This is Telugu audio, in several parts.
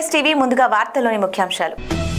ఎంఎస్ టీవీ ముందుగా వార్తల్లోని ముఖ్యాంశాలు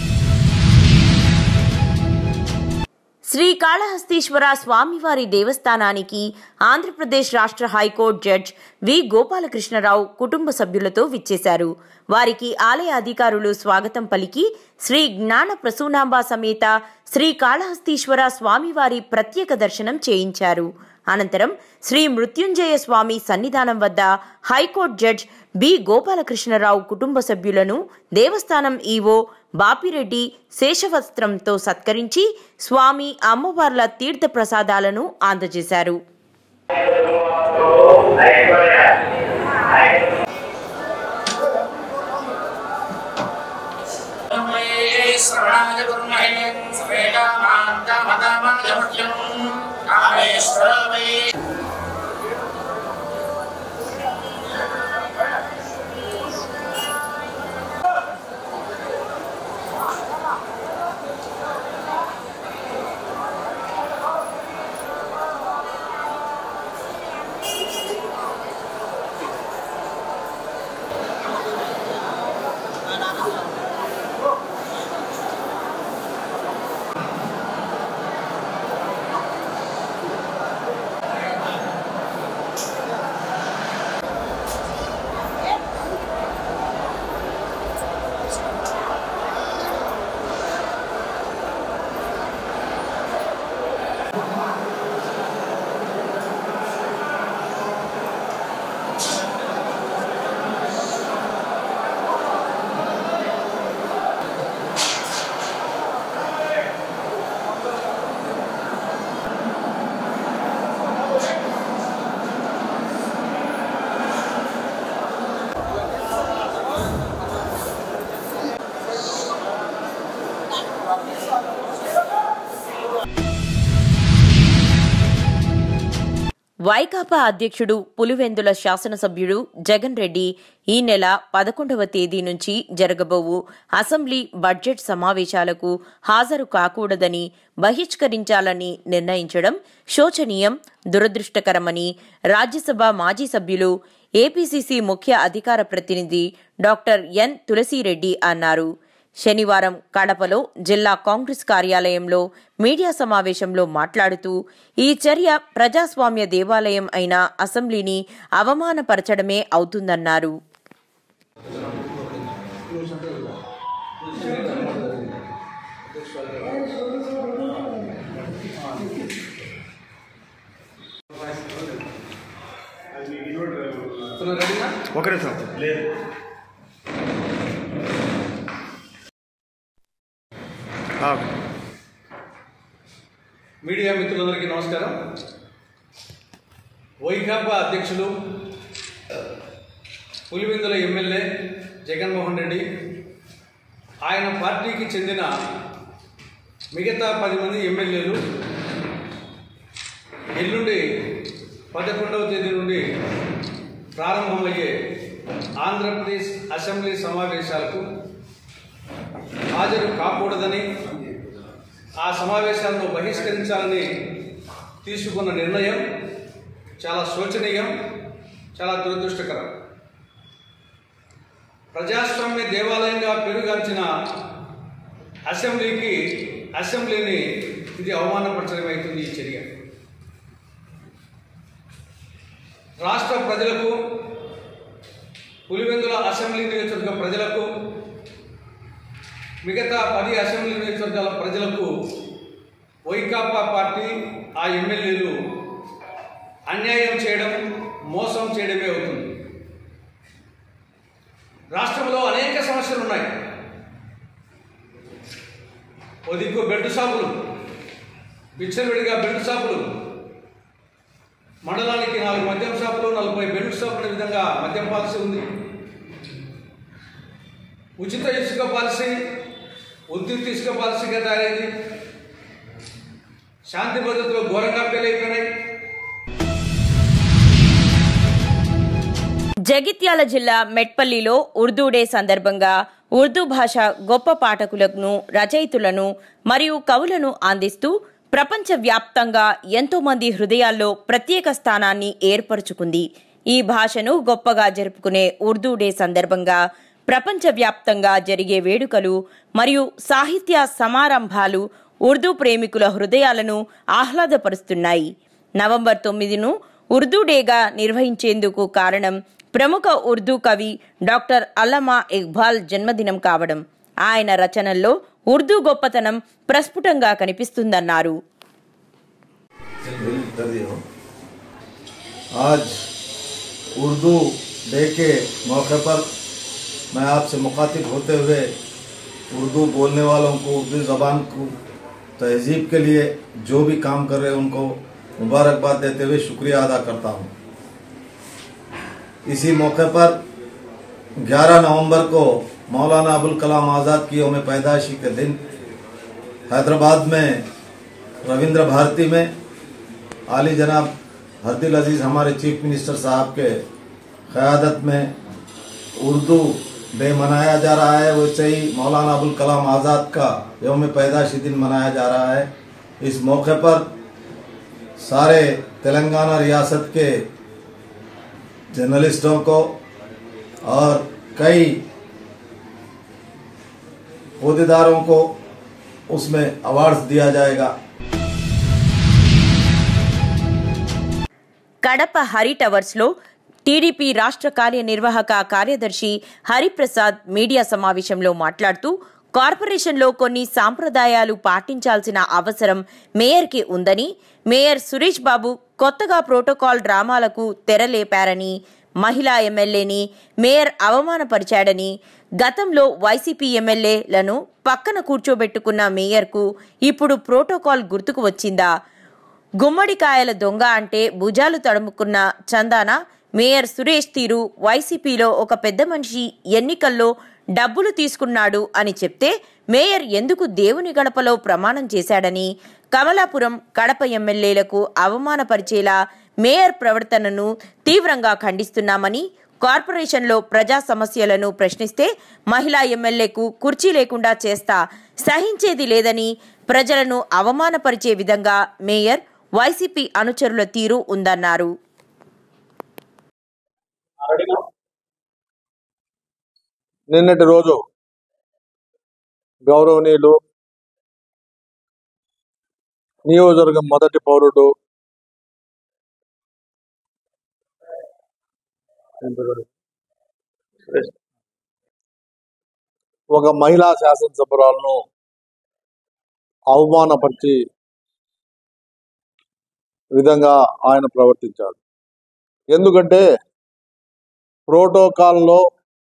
శ్రీకాళహస్తీశ్వర స్వామివారి దేవస్థానానికి ఆంధ్రప్రదేశ్ రాష్ట్ర హైకోర్టు జడ్జ్ వి గోపాలకృష్ణరావు కుటుంబ సభ్యులతో విచ్చేశారు వారికి ఆలయ అధికారులు స్వాగతం పలికి శ్రీ జ్ఞాన ప్రసూనాంబ సమేత శ్రీకాళహస్తీశ్వర స్వామివారి ప్రత్యేక దర్శనం చేయించారు అనంతరం శ్రీ మృత్యుంజయ స్వామి సన్నిధానం వద్ద హైకోర్టు జడ్జ్ బి గోపాలకృష్ణరావు కుటుంబ సభ్యులను దేవస్థానం ఈవో బాపిరెడ్డి శేషవస్త్రంతో సత్కరించి స్వామి అమ్మవార్ల తీర్థ ప్రసాదాలను అందజేశారు श्रवणाय गुरुमहे स्वेगामां कामकामाय मुख्यं कामेश्वरमये వైకాపా అధ్యక్షుడు పులివెందుల శాసనసభ్యుడు జగన్ రెడ్డి ఈ నెల పదకొండవ తేదీ నుంచి జరగబోవు అసెంబ్లీ బడ్జెట్ సమావేశాలకు హాజరు కాకూడదని బహిష్కరించాలని నిర్ణయించడం శోచనీయం దురదృష్టకరమని రాజ్యసభ మాజీ సభ్యులు ఏపీసీసీ ముఖ్య అధికార ప్రతినిధి డాక్టర్ ఎన్ తులసిరెడ్డి అన్నారు శనివారం కడపలో జిల్లా కాంగ్రెస్ కార్యాలయంలో మీడియా సమావేశంలో మాట్లాడుతూ ఈ చర్య ప్రజాస్వామ్య దేవాలయం అయిన అసెంబ్లీని అవమానపరచడమే అవుతుందన్నారు ఒక నిమిషం లేదు మీడియా మిత్రులందరికీ నమస్కారం వైకాపా అధ్యక్షులు పులివెందుల ఎమ్మెల్యే జగన్మోహన్ రెడ్డి ఆయన పార్టీకి చెందిన మిగతా పది మంది ఎమ్మెల్యేలు ఎల్లుండి పదకొండవ తేదీ నుండి ప్రారంభమయ్యే ఆంధ్రప్రదేశ్ అసెంబ్లీ సమావేశాలకు హాజరు కాకూడదని ఆ సమావేశాలను బహిష్కరించాలని తీసుకున్న నిర్ణయం చాలా శోచనీయం చాలా దురదృష్టకరం ప్రజాస్వామ్య దేవాలయంగా పెరుగాల్చిన అసెంబ్లీకి అసెంబ్లీని ఇది అవమానపరచడం అవుతుంది ఈ చర్య రాష్ట్ర ప్రజలకు పులివెందుల అసెంబ్లీ నియోజకవర్గ ప్రజలకు మిగతా పది అసెంబ్లీ నియోజకవర్గాల ప్రజలకు వైకాపా పార్టీ ఆ ఎమ్మెల్యేలు అన్యాయం చేయడం మోసం చేయడమే అవుతుంది రాష్ట్రంలో అనేక సమస్యలు ఉన్నాయి ఓ దిక్కు బెడ్ షాపులు విచ్చలవిడిగా బెడ్ షాపులు మండలానికి నాలుగు మద్యం షాపులు నలభై బెడ్ షాపుల విధంగా మద్యం పాలసీ ఉంది ఉచిత ఇసుక పాలసీ ఉద్యుత్ ఇసుక పాలసీగా తయారైంది శాంతి భద్రతలు ఘోరంగా పేలైపోయినాయి జగిత్యాల జిల్లా మెట్పల్లిలో ఉర్దూ డే సందర్భంగా ఉర్దూ భాష గొప్ప పాఠకులను రచయితులను మరియు కవులను అందిస్తూ ప్రపంచవ్యాప్తంగా ఎంతో మంది హృదయాల్లో ప్రత్యేక స్థానాన్ని ఏర్పరచుకుంది ఈ భాషను గొప్పగా జరుపుకునే ఉర్దూ డే సందర్భంగా ప్రపంచవ్యాప్తంగా జరిగే వేడుకలు మరియు సాహిత్య సమారంభాలు ఉర్దూ ప్రేమికుల హృదయాలను ఆహ్లాదపరుస్తున్నాయి నవంబర్ తొమ్మిదిను ఉర్దూ డేగా నిర్వహించేందుకు కారణం ప్రముఖ ఉర్దూ కవి డాక్టర్ అల్లమా ఇక్బాల్ జన్మదినం కావడం ఆయన రచనల్లో ఉర్దూ గొప్పతనం ప్రస్ఫుటంగా కనిపిస్తుందన్నారు कर दिया हो। आज उर्दू डे के मौके पर मैं आपसे मुखातिब होते हुए उर्दू बोलने वालों को उर्दू ज़बान को तहजीब के लिए जो भी काम कर रहे हैं उनको मुबारकबाद देते हुए शुक्रिया अदा करता हूँ इसी मौके पर 11 नवंबर को मौलाना अबुल कलाम आज़ाद की योम पैदाइशी के दिन हैदराबाद में रविंद्र भारती में आली जनाब हरदिल अजीज़ हमारे चीफ मिनिस्टर साहब के क़्यादत में उर्दू डे मनाया जा रहा है वैसे ही मौलाना अबुल कलाम आज़ाद का योम पैदाशी दिन मनाया जा रहा है इस मौके पर सारे तेलंगाना रियासत के जर्नलिस्टों को और कई अहदेदारों को उसमें अवार्ड्स दिया जाएगा కడప హరి టవర్స్ లో టీడీపీ రాష్ట్ర కార్యనిర్వాహక కార్యదర్శి హరిప్రసాద్ మీడియా సమావేశంలో మాట్లాడుతూ కార్పొరేషన్లో కొన్ని సాంప్రదాయాలు పాటించాల్సిన అవసరం మేయర్కి ఉందని మేయర్ సురేష్ బాబు కొత్తగా ప్రోటోకాల్ డ్రామాలకు తెరలేపారని మహిళా ఎమ్మెల్యేని మేయర్ అవమానపరిచాడని గతంలో వైసీపీ ఎమ్మెల్యేలను పక్కన కూర్చోబెట్టుకున్న మేయర్కు ఇప్పుడు ప్రోటోకాల్ గుర్తుకు వచ్చిందా గుమ్మడికాయల దొంగ అంటే భుజాలు తడుముకున్న చందాన మేయర్ సురేష్ తీరు వైసీపీలో ఒక పెద్ద మనిషి ఎన్నికల్లో డబ్బులు తీసుకున్నాడు అని చెప్తే మేయర్ ఎందుకు దేవుని గడపలో ప్రమాణం చేశాడని కమలాపురం కడప ఎమ్మెల్యేలకు అవమానపరిచేలా మేయర్ ప్రవర్తనను తీవ్రంగా ఖండిస్తున్నామని కార్పొరేషన్లో ప్రజా సమస్యలను ప్రశ్నిస్తే మహిళా ఎమ్మెల్యేకు కుర్చీ లేకుండా చేస్తా సహించేది లేదని ప్రజలను అవమానపరిచే విధంగా మేయర్ వైసీపీ అనుచరుల తీరు ఉందన్నారు నిన్నటి రోజు గౌరవనీయులు నియోజకవర్గం మొదటి పౌరుడు ఒక మహిళా శాసనసభ్యురాలను అవమానపరిచి విధంగా ఆయన ప్రవర్తించాడు ఎందుకంటే ప్రోటోకాల్లో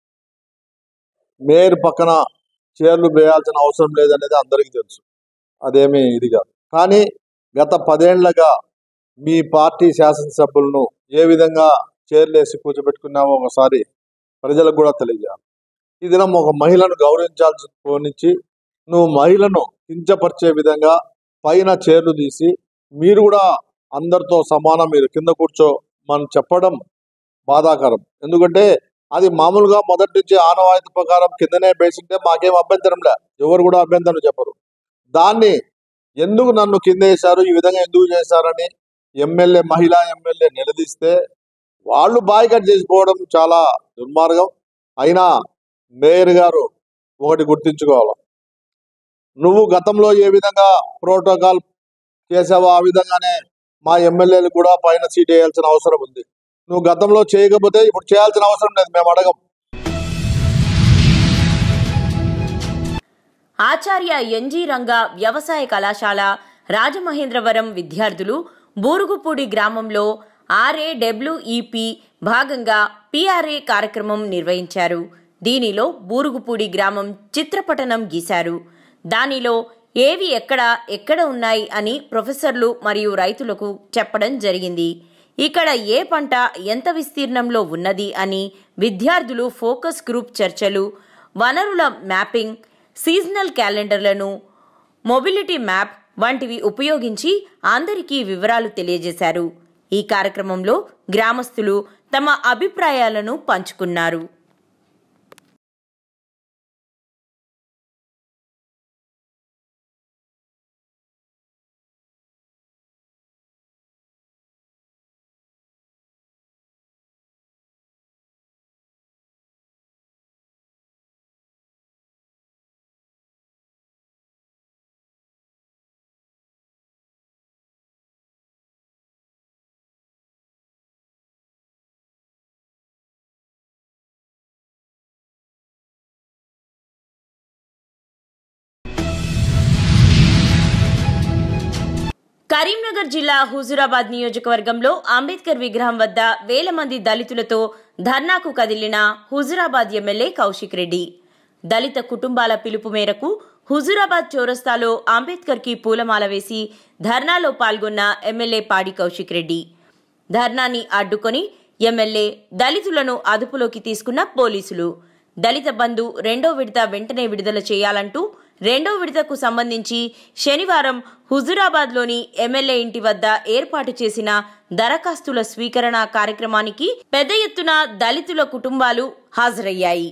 మేయర్ పక్కన చైర్లు వేయాల్సిన అవసరం లేదనేది అందరికీ తెలుసు అదేమీ ఇది కాదు కానీ గత పదేళ్లగా మీ పార్టీ శాసనసభ్యులను ఏ విధంగా చైర్లు వేసి కూర్చోబెట్టుకున్నామో ఒకసారి ప్రజలకు కూడా తెలియజేయాలి ఈ దినం ఒక మహిళను గౌరవించాల్సి పోనిచ్చి నువ్వు మహిళను కించపరిచే విధంగా పైన చైర్లు తీసి మీరు కూడా అందరితో సమానం మీరు కింద కూర్చో మనం చెప్పడం బాధాకరం ఎందుకంటే అది మామూలుగా మొదటి నుంచి ఆనవాయితీ ప్రకారం కిందనే బేసింటే మాకేం అభ్యంతరం లే ఎవరు కూడా అభ్యంతరం చెప్పరు దాన్ని ఎందుకు నన్ను కింద వేశారు ఈ విధంగా ఎందుకు చేశారని ఎమ్మెల్యే మహిళా ఎమ్మెల్యే నిలదీస్తే వాళ్ళు బాయ్కట్ చేసిపోవడం చాలా దుర్మార్గం అయినా మేయర్ గారు ఒకటి గుర్తించుకోవాలి నువ్వు గతంలో ఏ విధంగా ప్రోటోకాల్ చేసావో ఆ విధంగానే మా ఎమ్మెల్యేలు కూడా పైన సీట్ వేయాల్సిన అవసరం ఉంది నువ్వు గతంలో చేయకపోతే ఇప్పుడు చేయాల్సిన అవసరం లేదు మేము అడగం ఆచార్య ఎన్జీ రంగా వ్యవసాయ కళాశాల రాజమహేంద్రవరం విద్యార్థులు బూరుగుపూడి గ్రామంలో ఆర్ఏడబ్ల్యూఈపి భాగంగా పిఆర్ఏ కార్యక్రమం నిర్వహించారు దీనిలో బూరుగుపూడి గ్రామం చిత్రపటనం గీశారు దానిలో ఏవి ఎక్కడ ఎక్కడ ఉన్నాయి అని ప్రొఫెసర్లు మరియు రైతులకు చెప్పడం జరిగింది ఇక్కడ ఏ పంట ఎంత విస్తీర్ణంలో ఉన్నది అని విద్యార్థులు ఫోకస్ గ్రూప్ చర్చలు వనరుల మ్యాపింగ్ సీజనల్ క్యాలెండర్లను మొబిలిటీ మ్యాప్ వంటివి ఉపయోగించి అందరికీ వివరాలు తెలియజేశారు ఈ కార్యక్రమంలో గ్రామస్తులు తమ అభిప్రాయాలను పంచుకున్నారు కరీంనగర్ జిల్లా హుజురాబాద్ నియోజకవర్గంలో అంబేద్కర్ విగ్రహం వద్ద వేల మంది దళితులతో ధర్నాకు కదిలిన హుజురాబాద్ ఎమ్మెల్యే కౌశిక్ రెడ్డి దళిత కుటుంబాల పిలుపు మేరకు హుజురాబాద్ చౌరస్తాలో అంబేద్కర్ కి పూలమాల వేసి ధర్నాలో పాల్గొన్న ఎమ్మెల్యే పాడి కౌశిక్ రెడ్డి ధర్నాని అడ్డుకొని ఎమ్మెల్యే దళితులను అదుపులోకి తీసుకున్న పోలీసులు దళిత బంధు రెండో విడత వెంటనే విడుదల చేయాలంటూ రెండో విడతకు సంబంధించి శనివారం హుజురాబాద్లోని ఎమ్మెల్యే ఇంటి వద్ద ఏర్పాటు చేసిన దరఖాస్తుల స్వీకరణ కార్యక్రమానికి పెద్ద ఎత్తున దళితుల కుటుంబాలు హాజరయ్యాయి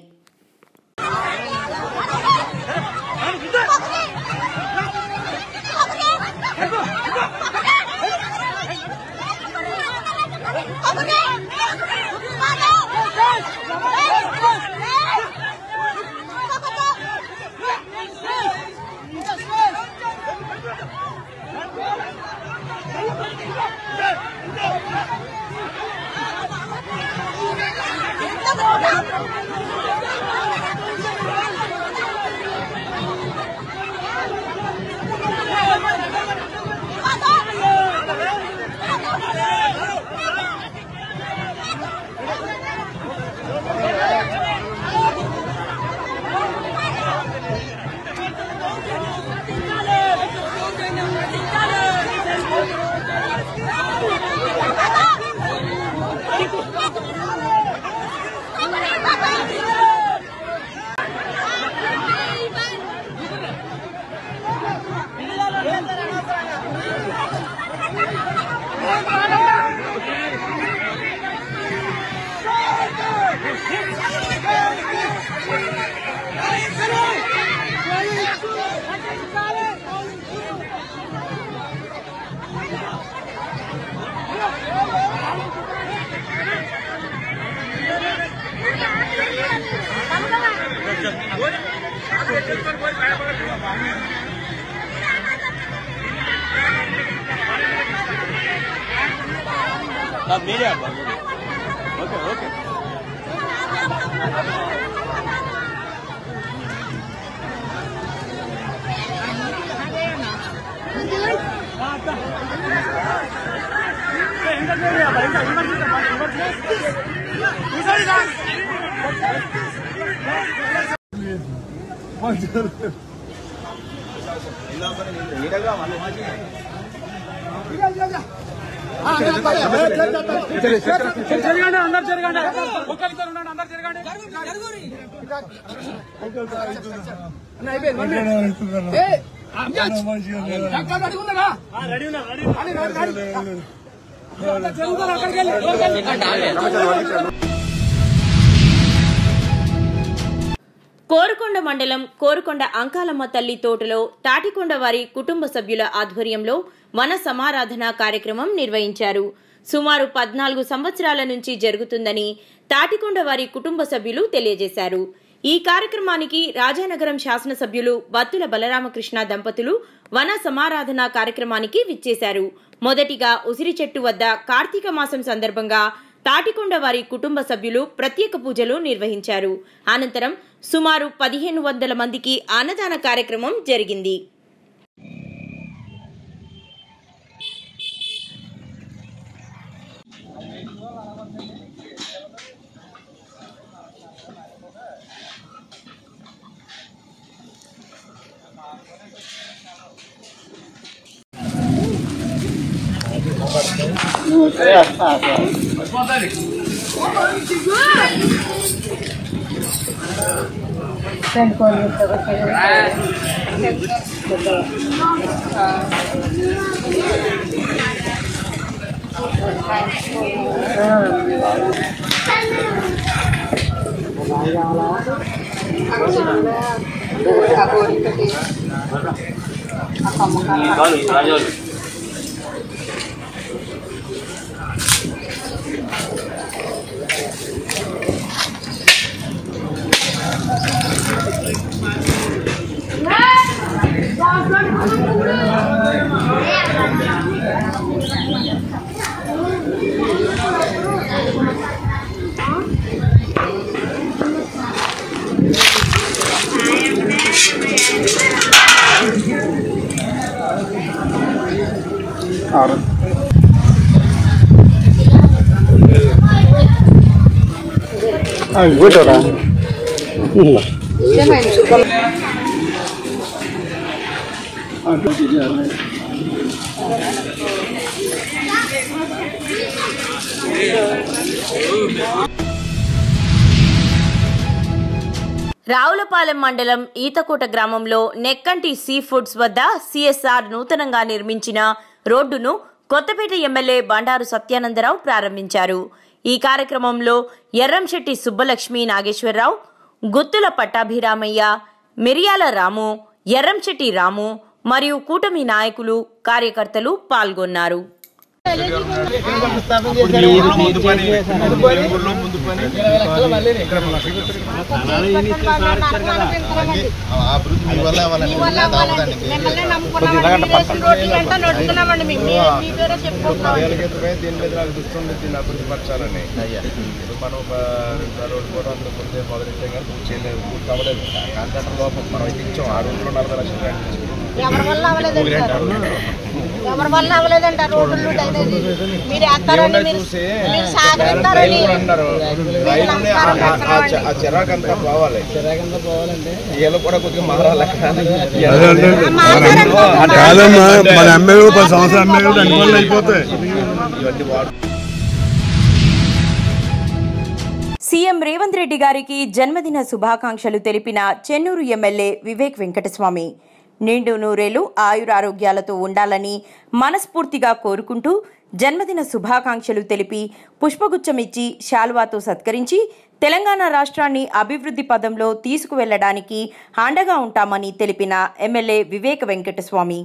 కోరుకొండ మండలం కోరుకొండ అంకాలమ్మ తల్లి తోటలో తాటికొండ వారి కుటుంబ సభ్యుల ఆధ్వర్యంలో వన సమారాధన కార్యక్రమం నిర్వహించారు సుమారు పద్నాలుగు సంవత్సరాల నుంచి జరుగుతుందని తాటికొండ వారి కుటుంబ సభ్యులు తెలియజేశారు ఈ కార్యక్రమానికి రాజానగరం శాసనసభ్యులు బత్తుల బలరామకృష్ణ దంపతులు వన సమారాధన కార్యక్రమానికి విచ్చేశారు మొదటిగా ఉసిరి చెట్టు వద్ద కార్తీక మాసం సందర్భంగా తాటికొండ వారి కుటుంబ సభ్యులు ప్రత్యేక పూజలు నిర్వహించారు అనంతరం సుమారు పదిహేను వందల మందికి అన్నదాన కార్యక్రమం జరిగింది రావులపాలెం మండలం ఈతకోట గ్రామంలో నెక్కంటి సీ ఫుడ్స్ వద్ద సిఎస్ఆర్ నూతనంగా నిర్మించిన రోడ్డును కొత్తపేట ఎమ్మెల్యే బండారు సత్యానందరావు ప్రారంభించారు ఈ కార్యక్రమంలో ఎర్రంశెట్టి సుబ్బలక్ష్మి నాగేశ్వరరావు గుత్తుల పట్టాభిరామయ్య మిరియాల రాము ఎర్రంశెట్టి రాము మరియు కూటమి నాయకులు కార్యకర్తలు పాల్గొన్నారు మిమ్మల్ని నమ్ముకున్నామండి చేసిన రోడ్లు వెంట నడుచుకున్నామండి మేము మీ- మీ పేరే చెప్పుకుంటున్నాం దీని మీద నాకు దృష్టి దీన్ని అభివృద్ధి పరచాలని ఇప్పుడు మనం ఒక రెండు రోడ్డు కూడా అందులో ముందే మొదలెట్టాం కానీ పూర్తి చేయలేదు పూర్తి అవ్వలేదు కాంట్రాక్టర్ లోపం మనం అయితే ఇచ్చాం ఆ రోడ్లో నలభై లక్షలు గ్రాంట్ ఇచ్చాం. ఎవరి వల్ల అవ్వలేదండి గ్రాంట్ సార్ అవ్వలేదు. ఎవరి వల్ల అవ్వలేదండి ఆ రోడ్లు డ్రైనేజీ మీరు వేస్తారని మీరు చూసి మీరు సహకరిస్తారని రైతులు అంటారు రైతుల్ని ఆ- ఆ- ఆ చె- ఆ చిరాకు అంతా పోవాలి వీళ్ళు కూడా కొద్దిగా మారాలి కాదమ్మా మన ఎమ్మెల్యే పది సంవత్సరాలు ఎమ్మెల్యే అన్ని పనులు అయిపోతాయి ఇవన్నీ వాడు సీఎం రేవంత్ రెడ్డి గారికి జన్మదిన శుభాకాంక్షలు తెలిపిన చెన్నూరు ఎమ్మెల్యే వివేక్ వెంకటస్వామి నిండు నూరేళ్లు ఆయురారోగ్యాలతో ఉండాలని మనస్ఫూర్తిగా కోరుకుంటూ జన్మదిన శుభాకాంక్షలు తెలిపి పుష్పగుచ్చమిచ్చి శాల్వాతో సత్కరించి తెలంగాణ రాష్ట్రాన్ని అభివృద్ధి పదంలో తీసుకువెళ్లడానికి అండగా ఉంటామని తెలిపిన ఎమ్మెల్యే వివేక్ వెంకటస్వామి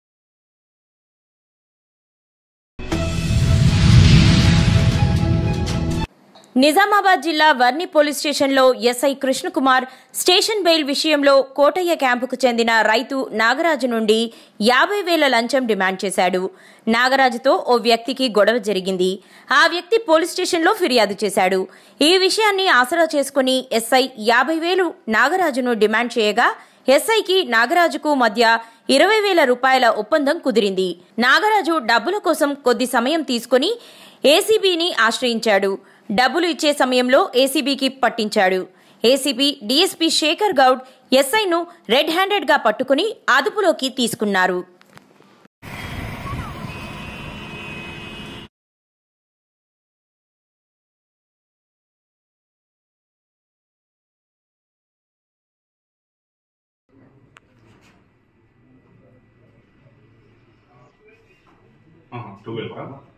నిజామాబాద్ జిల్లా వర్ని పోలీస్ స్టేషన్లో ఎస్ఐ కృష్ణకుమార్ స్టేషన్ బెయిల్ విషయంలో కోటయ్య క్యాంపుకు చెందిన రైతు నాగరాజు నుండి యాభై వేల లంచం డిమాండ్ చేశాడు నాగరాజుతో ఓ వ్యక్తికి గొడవ జరిగింది ఆ వ్యక్తి పోలీస్ స్టేషన్లో ఫిర్యాదు చేశాడు ఈ విషయాన్ని ఆసరా చేసుకుని ఎస్ఐ యాభై వేలు నాగరాజును డిమాండ్ చేయగా ఎస్ఐకి నాగరాజుకు మధ్య ఇరవై వేల రూపాయల ఒప్పందం కుదిరింది నాగరాజు డబ్బుల కోసం కొద్ది సమయం తీసుకుని ఏసీబీని ఆశ్రయించాడు డబ్బులు ఇచ్చే సమయంలో ఏసీబీకి పట్టించాడు ఏసీబీ డీఎస్పీ శేఖర్ గౌడ్ ఎస్ఐను రెడ్ హ్యాండెడ్ గా పట్టుకుని అదుపులోకి తీసుకున్నారు ట్వెల్వ్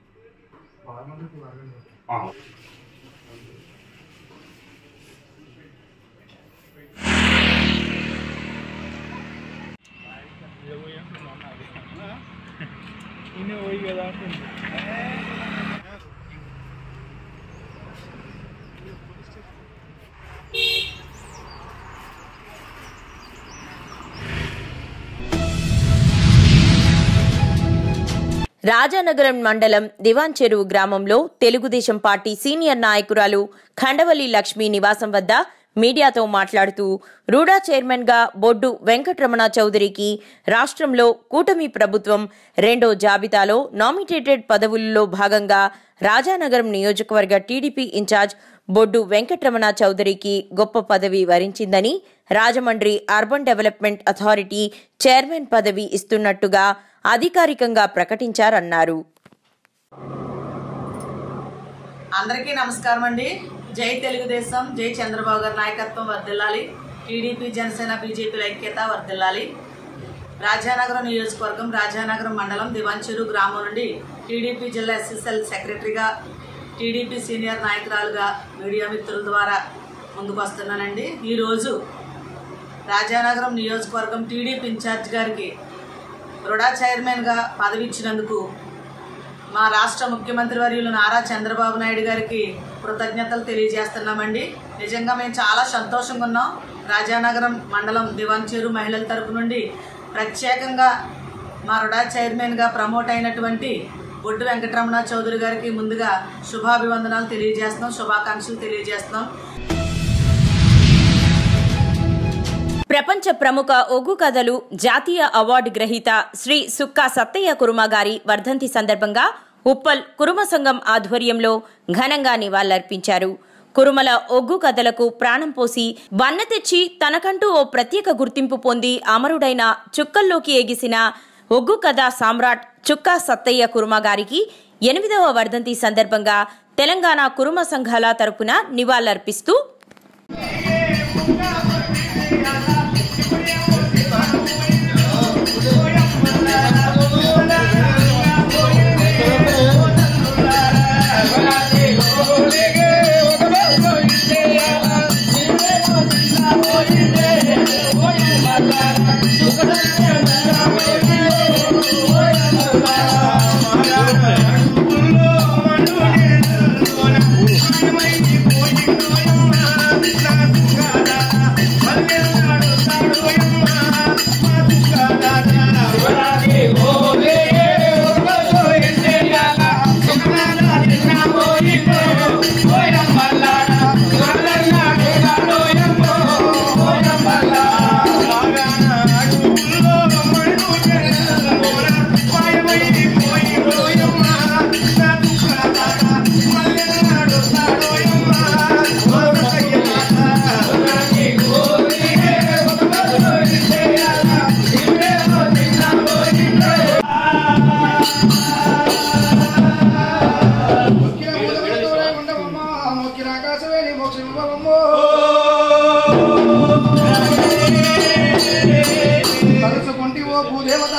రాజానగరం మండలం దివాన్ చెరువు గ్రామంలో తెలుగుదేశం పార్టీ సీనియర్ నాయకురాలు ఖండవల్లి లక్ష్మి నివాసం వద్ద మీడియాతో మాట్లాడుతూ రూడా చైర్మన్ గా బొడ్డు వెంకటరమణ చౌదరికి రాష్ట్రంలో కూటమి ప్రభుత్వం రెండో జాబితాలో నామినేటెడ్ పదవుల్లో భాగంగా రాజానగరం నియోజకవర్గ టీడీపీ ఇన్ఛార్జ్ బొడ్డు వెంకటరమణ చౌదరికి గొప్ప పదవి వరించిందని Rajahmundry urban development authority chairman పదవి ఇస్తున్నట్టుగా అధికారికంగా ప్రకటించారన్నారు అందరికీ నమస్కారం అండి జై తెలుగుదేశం జై చంద్రబాబు గారి నాయకత్వం వర్ధిల్లాలి టీడీపీ జనసేన బీజేపీల ఐక్యత వర్ధిల్లాలి రాజానగరం నియోజకవర్గం రాజానగరం మండలం దివాంచెరు గ్రామం నుండి టీడీపీ జిల్లా ఎస్ఎస్ఎల్ సెక్రటరీగా టీడీపీ సీనియర్ నాయకురాలుగా మీడియా మిత్రుల ద్వారా ముందుకు వస్తున్నానండి ఈరోజు రాజానగరం నియోజకవర్గం టీడీపీ ఇన్ఛార్జ్ గారికి రుడా చైర్మన్గా పదవి ఇచ్చినందుకు మా రాష్ట్ర ముఖ్యమంత్రి వర్యులు నారా చంద్రబాబు నాయుడు గారికి కృతజ్ఞతలు తెలియజేస్తున్నామండి నిజంగా మేము చాలా సంతోషంగా ఉన్నాం రాజానగరం మండలం దివాంచేరు మహిళల తరపు నుండి ప్రత్యేకంగా మా రుడా చైర్మన్గా ప్రమోట్ అయినటువంటి బొడ్డు వెంకటరమణ చౌదరి గారికి ముందుగా శుభాభివందనాలు తెలియజేస్తున్నాం శుభాకాంక్షలు తెలియజేస్తున్నాం ప్రపంచ ప్రముఖ ఒగ్గు కథలు జాతీయ అవార్డు గ్రహీత శ్రీ సుక్కా సత్తయ్య కురుమ గారి వర్ధంతి సందర్భంగా ఉప్పల్ కురుమ సంఘం ఆధ్వర్యంలో ఘనంగా నివాళులర్పించారు కురుమల ఒగ్గు కథలకు ప్రాణం పోసి వన్న తెచ్చి తనకంటూ ఓ ప్రత్యేక గుర్తింపు పొంది అమరుడైన చుక్కల్లోకి ఎగిసిన ఒగ్గు కథ సామ్రాట్ చుక్కా సత్తయ్య కురుమ గారికి ఎనిమిదవ వర్ధంతి సందర్భంగా తెలంగాణ కురుమ సంఘాల తరపున నివాళులర్పిస్తూ కలుసుకుంటి ఓ భూదేవత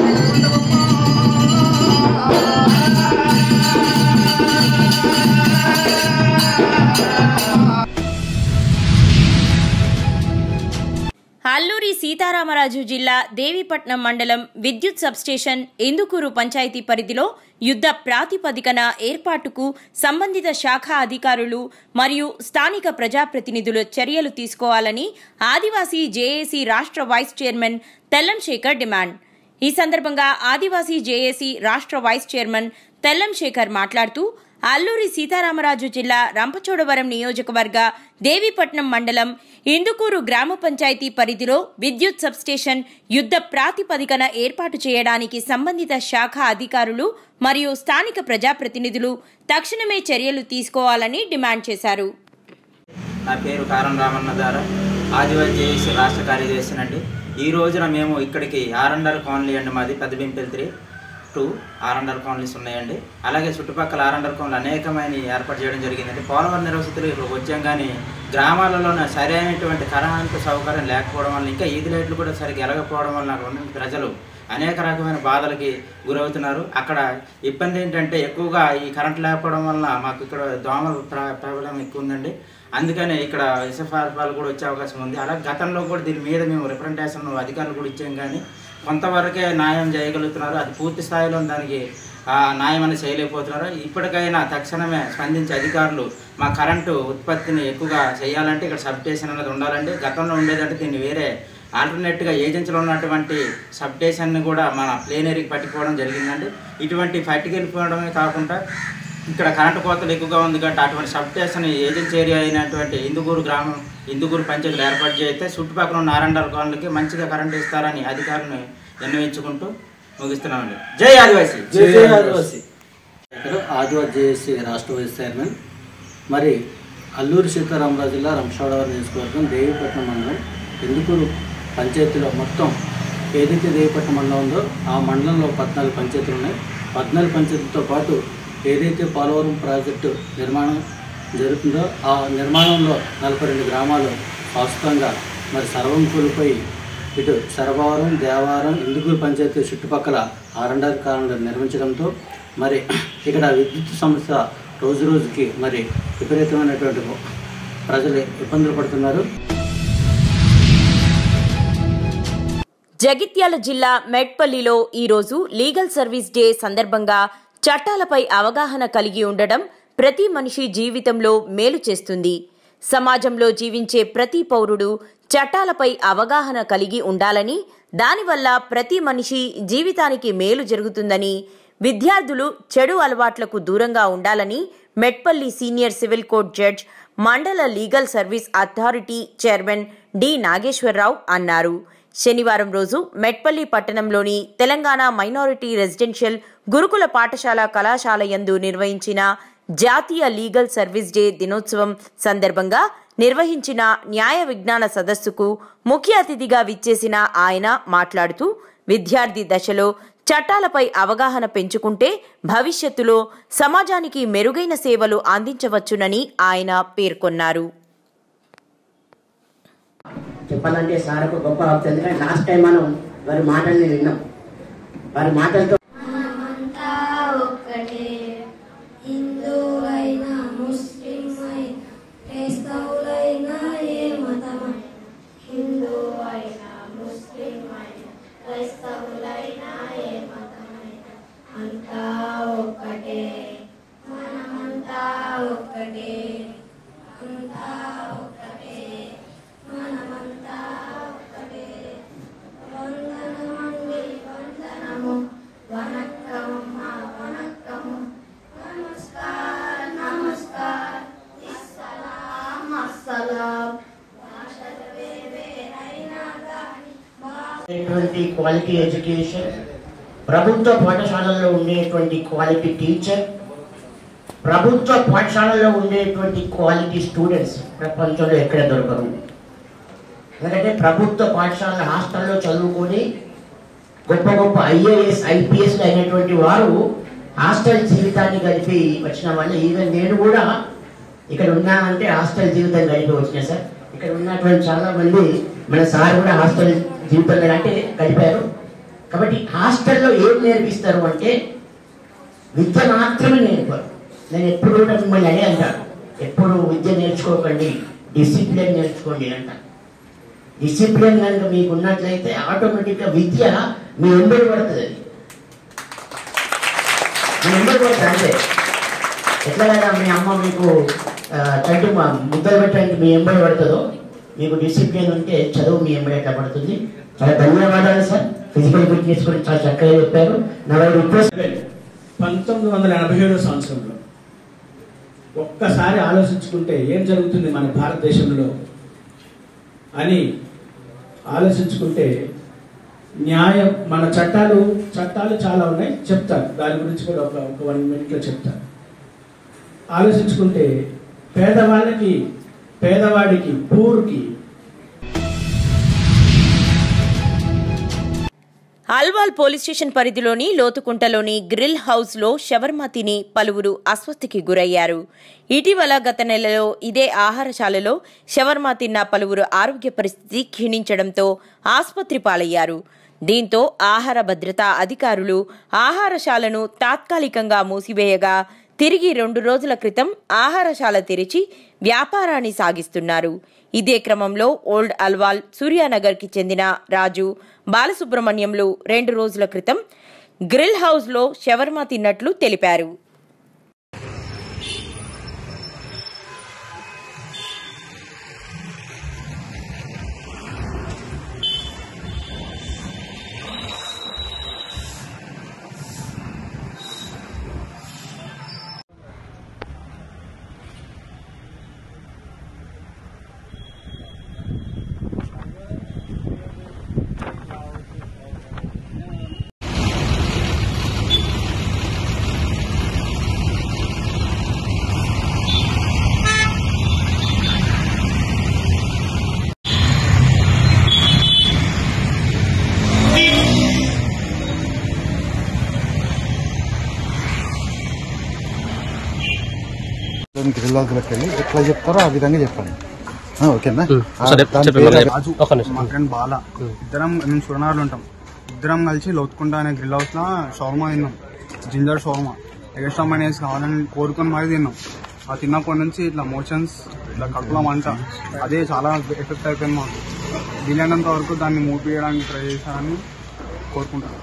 అల్లూరి సీతారామరాజు జిల్లా దేవీపట్నం మండలం విద్యుత్ సబ్స్టేషన్ ఇందుకూరు పంచాయతీ పరిధిలో యుద్ధ ప్రాతిపదికన ఏర్పాటుకు సంబంధిత శాఖ అధికారులు మరియు స్థానిక ప్రజాప్రతినిధులు చర్యలు తీసుకోవాలని ఆదివాసీ జేఏసీ రాష్ట్ర vice chairman Tellam Shekar demand ఈ సందర్భంగా ఆదివాసీ జేఏసీ రాష్ట్ర వైస్ చైర్మన్ తెల్లం శేఖర్ మాట్లాడుతూ అల్లూరి సీతారామరాజు జిల్లా రంపచోడవరం నియోజకవర్గ దేవీపట్నం మండలం ఇందుకూరు గ్రామ పంచాయతీ పరిధిలో విద్యుత్ సబ్స్టేషన్ యుద్ధ ప్రాతిపదికన ఏర్పాటు చేయడానికి సంబంధిత శాఖ అధికారులు మరియు స్థానిక ప్రజాప్రతినిధులు తక్షణమే చర్యలు తీసుకోవాలని డిమాండ్ చేశారు నా పేరు కారం రామన్న ద్వారా ఆదివాసీ జేఏసీ రాష్ట్ర కార్యదర్శినండి ఈ రోజున మేము ఇక్కడికి ఆరండర్ కాలనీ అండి మాది పెద్ద బింపెల్త్రి టూ ఆరండర్ కాలనీస్ ఉన్నాయండి అలాగే చుట్టుపక్కల ఆరండర్ కాలనీ అనేకమైన ఏర్పాటు చేయడం జరిగిందండి పోలవరం నిర్వసితులు ఇక్కడికి వచ్చాం కానీ గ్రామాలలోనే సరైనటువంటి కరెంటు సౌకర్యం లేకపోవడం వల్ల ఇంకా ఈది లైట్లు కూడా సరిగ్గా ఎలగకపోవడం వల్ల అక్కడ ఉన్న ప్రజలు అనేక రకమైన బాధలకి గురవుతున్నారు అక్కడ ఇబ్బంది ఏంటంటే ఎక్కువగా ఈ కరెంట్ లేకపోవడం వల్ల మాకు ఇక్కడ దోమల ప్రా- ప్రాబ్లం ఎక్కువ ఉందండి అందుకనే ఇక్కడ విషఫార్పాలు కూడా వచ్చే అవకాశం ఉంది అలాగే గతంలో కూడా దీని మీద మేము రిప్రజెంటేషన్ అధికారులు కూడా ఇచ్చాం కానీ కొంతవరకే న్యాయం చేయగలుగుతున్నారు అది పూర్తి స్థాయిలో దానికి ఆ, న్యాయం అనేది చేయలేకపోతున్నారు ఇప్పటికైనా తక్షణమే స్పందించే అధికారులు మా కరెంటు ఉత్పత్తిని ఎక్కువగా చేయాలంటే ఇక్కడ సబ్ స్టేషన్ అనేది ఉండాలండి గతంలో ఉండేదంటే దీన్ని వేరే ఆల్టర్నేట్గా ఏజెన్సీలో ఉన్నటువంటి సబ్ స్టేషన్ని కూడా మన ప్లేనరీకి పట్టుకోవడం జరిగిందండి ఇటువంటి పట్టుకెళ్ళిపోవడమే కాకుండా ఇక్కడ కరెంటు కోతలు ఎక్కువగా ఉంది కాబట్టి అటువంటి సబ్ స్టేషన్ ఏజెన్సీ ఏరియా అయినటువంటి ఇందుగూరు గ్రామం ఇందుగూరు పంచాయతీలు ఏర్పాటు చేస్తే చుట్టుపక్కల ఉన్న నారాయణ కాలనీకి మంచిగా కరెంటు ఇస్తారని అధికారులను విన్నవించుకుంటూ ముగిస్తున్నామండి జై ఆదివాసీ జై జై ఆదివాసీ ఇక్కడ ఆదివాసీ జేఏసీ రాష్ట్ర వైస్ చైర్మన్ మరి అల్లూరి సీతారామరాజు జిల్లా రంపచోడవరం నియోజకవర్గం దేవీపట్నం మండలం ఎందుకూరు పంచాయతీలో మొత్తం ఏదైతే దేవీపట్నం మండలం ఉందో ఆ మండలంలో పద్నాలుగు పంచాయతీలు ఉన్నాయి పద్నాలుగు పంచాయతీలతో పాటు ఏదైతే పోలవరం ప్రాజెక్టు నిర్మాణం జరుగుతుందో ఆ నిర్మాణంలో నలభై రెండు గ్రామాలు వాస్తవంగా మరి సర్వం కూలిపోయి ఇటు సరభవరం దేవారం ఇందుకూరు పంచాయతీ చుట్టుపక్కల ఆరండర్ కాలంలో నిర్మించడంతో మరి ఇక్కడ విద్యుత్ సమస్య రోజు రోజుకి మరి విపరీతమైనటువంటి ప్రజలు ఇబ్బందులు పడుతున్నారు జగిత్యాల జిల్లా మెట్పల్లిలో ఈరోజు లీగల్ సర్వీస్ డే సందర్భంగా చట్టాలపై అవగాహన కలిగి ఉండడం ప్రతి మనిషి జీవితంలో మేలు చేస్తుంది సమాజంలో జీవించే ప్రతి పౌరుడు చట్టాలపై అవగాహన కలిగి ఉండాలని దానివల్ల ప్రతి మనిషి జీవితానికి మేలు జరుగుతుందని విద్యార్థులు చెడు అలవాట్లకు దూరంగా ఉండాలని Metpally senior civil court judge మండల legal service authority chairman D Nageswara Rao అన్నారు శనివారం రోజు మెట్పల్లి పట్టణంలోని తెలంగాణ మైనారిటీ రెసిడెన్షియల్ గురుకుల పాఠశాల కళాశాల యందు నిర్వహించిన జాతీయ లీగల్ సర్వీస్ డే దినోత్సవం సందర్భంగా నిర్వహించిన న్యాయ విజ్ఞాన సదస్సుకు ముఖ్య అతిథిగా విచ్చేసిన ఆయన మాట్లాడుతూ విద్యార్థి దశలో చట్టాలపై అవగాహన పెంచుకుంటే భవిష్యత్తులో సమాజానికి మెరుగైన సేవలు అందించవచ్చునని ఆయన పేర్కొన్నారు చెప్పాలంటే సార్ ఒక గొప్ప ఆప్షన్ ఎందుకంటే లాస్ట్ టైం మనం వారి మాటల్ని విన్నాం వారి మాటలతో మనమంతా ఒక్కటే హిందూ అయినా ముస్లిం అయినా క్రైస్తవులైనా ఏ మతమైనా హిందూ అయినా ముస్లిం అయినా క్రైస్తవులైనా ఏ మతమైనా అంతా ఒక్కటే మనమంతా ఒక్కటే అంతా ఒక్కటే మనమంతా ఒక్కటే వందనమండి వందనము వనక్కమమ్మ వనక్కము నమస్కార్ నమస్కార్ ఇస్సలాం అస్సలాం భాషలు వేరైనా కానీ ఉండేటువంటి క్వాలిటీ ఎడ్యుకేషన్ ప్రభుత్వ పాఠశాలల్లో ఉండేటువంటి క్వాలిటీ టీచర్ ప్రభుత్వ పాఠశాలలో ఉండేటువంటి క్వాలిటీ స్టూడెంట్స్ ప్రపంచంలో ఎక్కడ దొరకరు ఎందుకంటే ప్రభుత్వ పాఠశాల హాస్టల్లో చదువుకొని గొప్ప గొప్ప ఐఏఎస్ ఐపీఎస్ అయినటువంటి వారు హాస్టల్ జీవితాన్ని గడిపి వచ్చిన వాళ్ళు ఈవెన్ నేను కూడా ఇక్కడ ఉన్నానంటే హాస్టల్ జీవితం గడిపి వచ్చిన సార్ ఇక్కడ ఉన్నటువంటి చాలా మంది మన సార్ కూడా హాస్టల్ జీవితం అంటే గడిపారు కాబట్టి హాస్టల్లో ఏం నేర్పిస్తారు అంటే విద్య మాత్రమే నేర్పారు నేను ఎప్పుడు కూడా మిమ్మల్ని అనే అంటాను ఎప్పుడు విద్య నేర్చుకోకండి డిసిప్లిన్ నేర్చుకోండి అంటాను డిసిప్లిన్ కనుక మీకు ఉన్నట్లయితే ఆటోమేటిక్గా విద్య మీ ఎంబడి పడుతుంది అది మీ ఎంబడి పడుతుంది అంతే ఎట్లా కదా మీ అమ్మ మీకు ఆ, చంటి మ- ముద్దలు పెట్టడానికి మీ ఎంబడి పడుతుందో మీకు డిసిప్లిన్ ఉంటే చదువు మీ ఎంబడి ఎట్లా పడుతుంది చాలా ధన్యవాదాలు సార్ ఫిజికల్ ఫిట్నెస్ గురించి చాలా చక్కగా చెప్పారు నా రిక్వెస్ట్ పంతొమ్మిది వందల ఎనభై ఏడో సంవత్సరంలో ఒక్కసారి ఆలోచించుకుంటే ఏం జరుగుతుంది మన భారతదేశంలో అని ఆలోచించుకుంటే న్యాయం మన చట్టాలు చట్టాలు చాలా ఉన్నాయి చెప్తాను దాని గురించి కూడా ఒక ఒక వన్ మినిట్లో చెప్తాను ఆలోచించుకుంటే పేదవాళ్ళకి పేదవాడికి పూర్కి అల్వాల్ పోలీస్ స్టేషన్ పరిధిలోని లోతుకుంటలోని గ్రిల్ హౌస్ లో షవర్మా తిని పలువురు అస్వస్థికి గురయ్యారు ఇటీవల గత నెలలో ఇదే ఆహారశాలలో షవర్మా తిన్న పలువురు ఆరోగ్య పరిస్థితి క్షీణించడంతో ఆసుపత్రి పాలయ్యారు దీంతో ఆహార భద్రతా అధికారులు ఆహారశాలను తాత్కాలికంగా మూసివేయగా తిరిగి రెండు రోజుల క్రితం ఆహారశాల తెరిచి వ్యాపారాన్ని సాగిస్తున్నారు ఇదే క్రమంలో ఓల్డ్ అల్వాల్ సూర్యానగర్కి చెందిన రాజు బాలసుబ్రహ్మణ్యంలు రెండు రోజుల క్రితం గ్రిల్ హౌస్లో షవర్మా తిన్నట్లు తెలిపారు గ్రిల్లాకి వెళ్ళి ఎట్లా చెప్తారో ఆ విధంగా చెప్పండి ఆ, ఓకేనా ఆ, సరే, దాని చెప్పండి, పేరు మరి రాజు. ఒక్క నిమిషం. మా ఫ్రెండ్ బాల ఇద్దరం మేము సురనార్లు ఉంటాం ఇద్దరం కలిసి లోతుకుంటా అనే గ్రిల్ హౌస్ లో షవర్మా తిన్నాం జింజర్ షవర్మా ఎగస్ట్రా మైనస్ కావాలని కోరుకొని మరీ తిన్నాం ఆ తిన్నప్పటి నుంచి ఇట్లా మోషన్స్ ఇట్లా కడుపులో మంట అదే చాలా ఎఫెక్ట్ అయిపోయింది మాకు వీలైనంత వరకు దాన్ని మూపివేయడానికి ట్రై చేశానని కోరుకుంటాను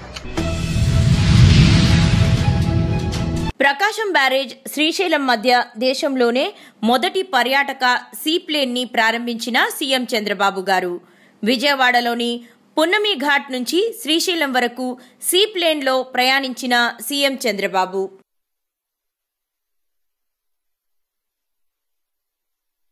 ప్రకాశం బ్యారేజ్ శ్రీశైలం మధ్య దేశంలోనే మొదటి పర్యాటక సీప్లేన్ ని ప్రారంభించిన సీఎం చంద్రబాబు గారు విజయవాడలోని పున్నమి ఘాట్ నుంచి శ్రీశైలం వరకు సీప్లేన్ లో ప్రయాణించిన సీఎం చంద్రబాబు 「 బాబు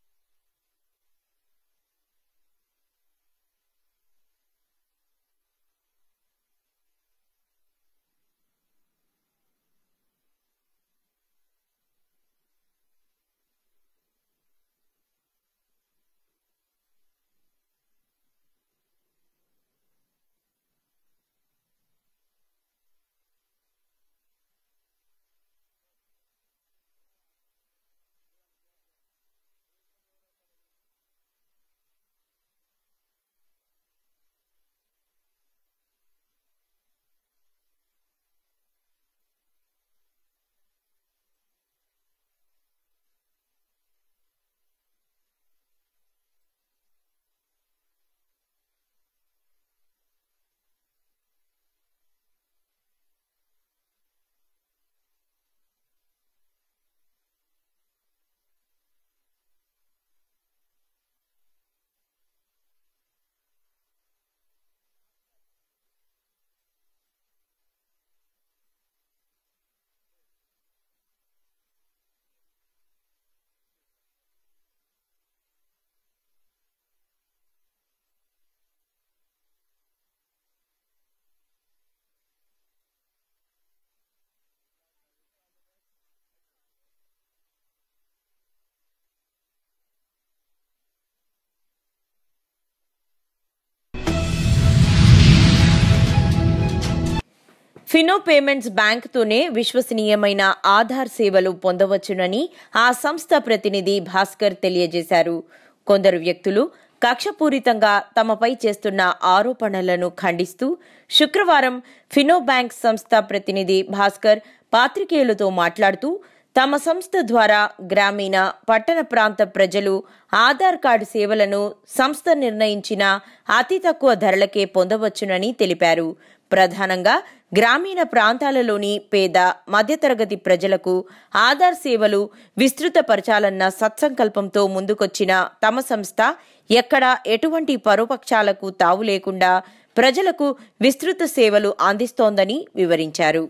ఫినో పేమెంట్స్ బ్యాంకుతోనే విశ్వసనీయమైన ఆధార్ సేవలు పొందవచ్చునని ఆ సంస్థ ప్రతినిధి భాస్కర్ తెలియజేశారు కొందరు వ్యక్తులు కక్షపూరితంగా తమపై చేస్తున్న ఆరోపణలను ఖండిస్తూ శుక్రవారం ఫినో బ్యాంక్ సంస్థ ప్రతినిధి భాస్కర్ పాత్రికేయులతో మాట్లాడుతూ తమ సంస్థ ద్వారా గ్రామీణ పట్టణ ప్రాంత ప్రజలు ఆధార్ కార్డు సేవలను సంస్థ నిర్ణయించిన అతి తక్కువ ధరలకే పొందవచ్చునని తెలిపారు ప్రధానంగా గ్రామీణ ప్రాంతాలలోని పేద మధ్యతరగతి ప్రజలకు ఆధార్ సేవలు విస్తృతపరచాలన్న సత్సంకల్పంతో ముందుకొచ్చిన తమ సంస్థ ఎక్కడ ఎటువంటి పరోపక్షాలకు తావు లేకుండా ప్రజలకు విస్తృత సేవలు అందిస్తోందని వివరించారు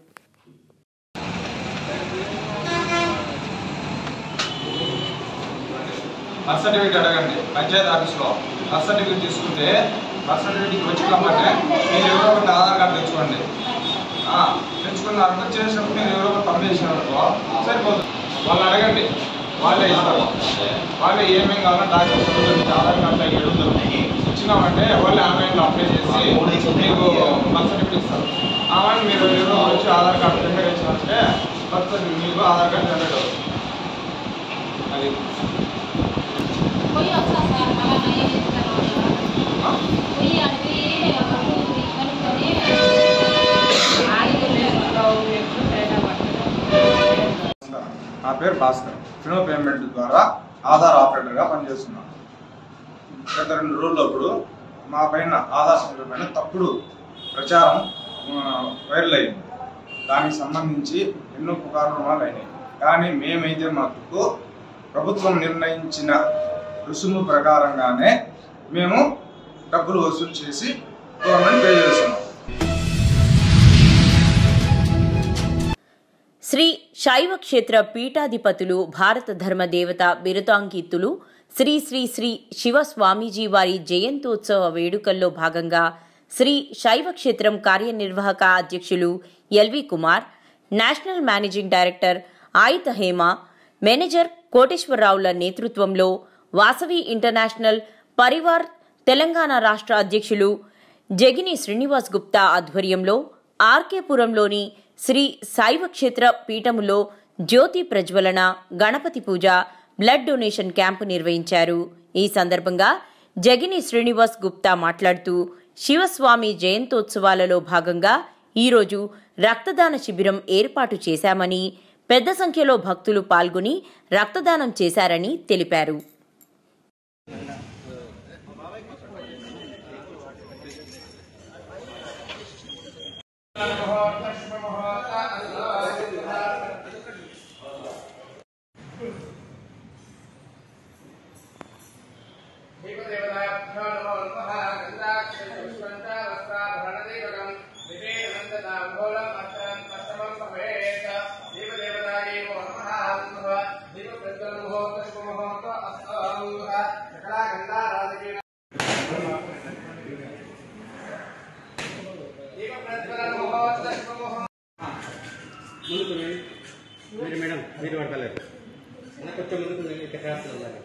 బర్త్ సర్టిఫికేట్ అడగండి పంచాయతీ ఆఫీస్లో బర్త్ సర్టిఫికేట్ తీసుకుంటే బర్త్ సర్టిఫికేట్ వచ్చినప్పుడే మీరు ఎవరో ఒకటి ఆధార్ కార్డు తెచ్చుకోండి ఆ, తెచ్చుకున్నారంటే చేసినప్పుడు మీరు ఎవరో ఒకటి పంపించినారనుకో సరిపోతుంది వాళ్ళు అడగండి వాళ్ళే ఇస్తారు వాళ్ళే ఏమేమి కావాలో డాక్యుమెంట్స్ ఆధార్ కార్డు ఏడు వందలు ఇచ్చినామంటే వాళ్ళే ఆన్లైన్లో అప్లై చేసి మీకు బర్త్ సర్టిఫికేట్ ఇస్తారు అవన్నీ మీరు ఎవరో వచ్చి ఆధార్ కార్డు జనరేట్ ఇచ్చినారంటే బర్త్ సర్టిఫికేట్ మీకు ఆధార్ కార్డు జనరేట్ అవుతుంది అది పోయి వస్తా సార్ మళ్ళా నయ్యం చేస్తాను పోయి అడిగి కనుక్కొని నా పేరు భాస్కర్ ఫినో పేమెంట్ ద్వారా ఆధార్ ఆపరేటర్గా పనిచేస్తున్నాను గత రెండు రోజులప్పుడు మా పైన ఆధార్ సెంటర్ పైన తప్పుడు ప్రచారం ఆ, వైరల్ అయింది దానికి సంబంధించి ఎన్నో పుకారులు అయినాయి కానీ మేమైతే మటుకు ప్రభుత్వం నిర్ణయించిన రుసుము ప్రకారంగానే మేము డబ్బులు వసూలు చేసి గవర్నమెంట్ పే చేస్తున్నాం శ్రీ శైవ క్షేత్ర పీఠాధిపతులు భారత ధర్మ దేవత బిరుతాంకితులు శ్రీ శ్రీ శ్రీ శివ స్వామీజీ వారి జయంతోత్సవ వేడుకల్లో భాగంగా శ్రీ శైవ క్షేత్రం కార్యనిర్వాహక అధ్యక్షులు LV Kumar national managing director Ayitha Hema manager కోటేశ్వరరావుల నేతృత్వంలో వాసవి ఇంటర్నేషనల్ పరివార్ తెలంగాణ రాష్ట్ర అధ్యక్షులు జగిని శ్రీనివాస్ గుప్తా ఆధ్వర్యంలో ఆర్కేపురంలోని శ్రీ శైవ క్షేత్ర పీఠములో జ్యోతి ప్రజ్వలన గణపతి పూజ బ్లడ్ డొనేషన్ క్యాంపు నిర్వహించారు ఈ సందర్భంగా జగిని శ్రీనివాస్ గుప్తా మాట్లాడుతూ శివస్వామి జయంతోత్సవాలలో భాగంగా ఈరోజు రక్తదాన శిబిరం ఏర్పాటు చేశామని పెద్ద సంఖ్యలో భక్తులు పాల్గొని రక్తదానం చేశారని తెలిపారు ముందుకు రండి. మీరు మేడం మీరు పడతలేరు కొంచెం ముందుకు రండి, ఇక్కడ రాష్ట్రం ఉండాలి.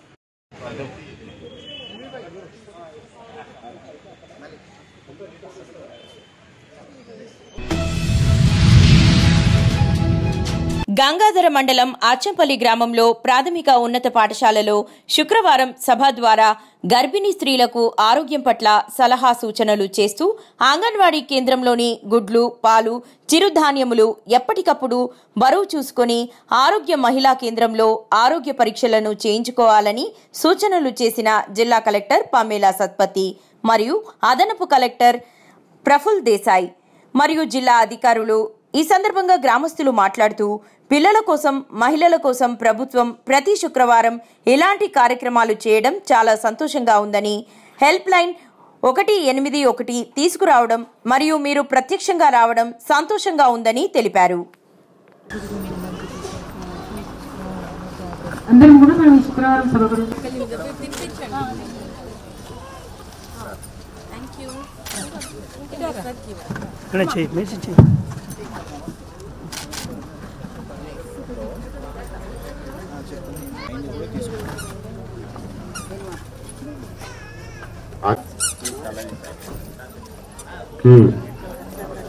గంగాధర మండలం ఆచంపల్లి గ్రామంలో ప్రాథమిక ఉన్నత పాఠశాలలో శుక్రవారం సభ ద్వారా గర్భిణీ స్త్రీలకు ఆరోగ్యం పట్ల సలహా సూచనలు చేస్తూ అంగన్వాడీ కేంద్రంలోని గుడ్లు పాలు చిరుధాన్యములు ఎప్పటికప్పుడు బరువు చూసుకొని ఆరోగ్య మహిళా కేంద్రంలో ఆరోగ్య పరీక్షలను చేయించుకోవాలని సూచనలు చేసిన జిల్లా కలెక్టర్ పమేలా సత్పతి మరియు అదనపు కలెక్టర్ ప్రఫుల్ దేశాయ్ మరియు జిల్లా అధికారులు ఈ సందర్భంగా గ్రామస్తులు మాట్లాడుతూ పిల్లల కోసం మహిళల కోసం ప్రభుత్వం ప్రతి శుక్రవారం ఇలాంటి కార్యక్రమాలు చేయడం చాలా సంతోషంగా ఉందని హెల్ప్ లైన్ ఒకటి ఎనిమిది ఒకటి తీసుకురావడం మరియు మీరు ప్రత్యక్షంగా రావడం సంతోషంగా ఉందని తెలిపారు అందరం కూడా మనం ఈ శుక్రవారం సభ ఇక్కడ చెయ్యి మెసేజ్ చెయ్యి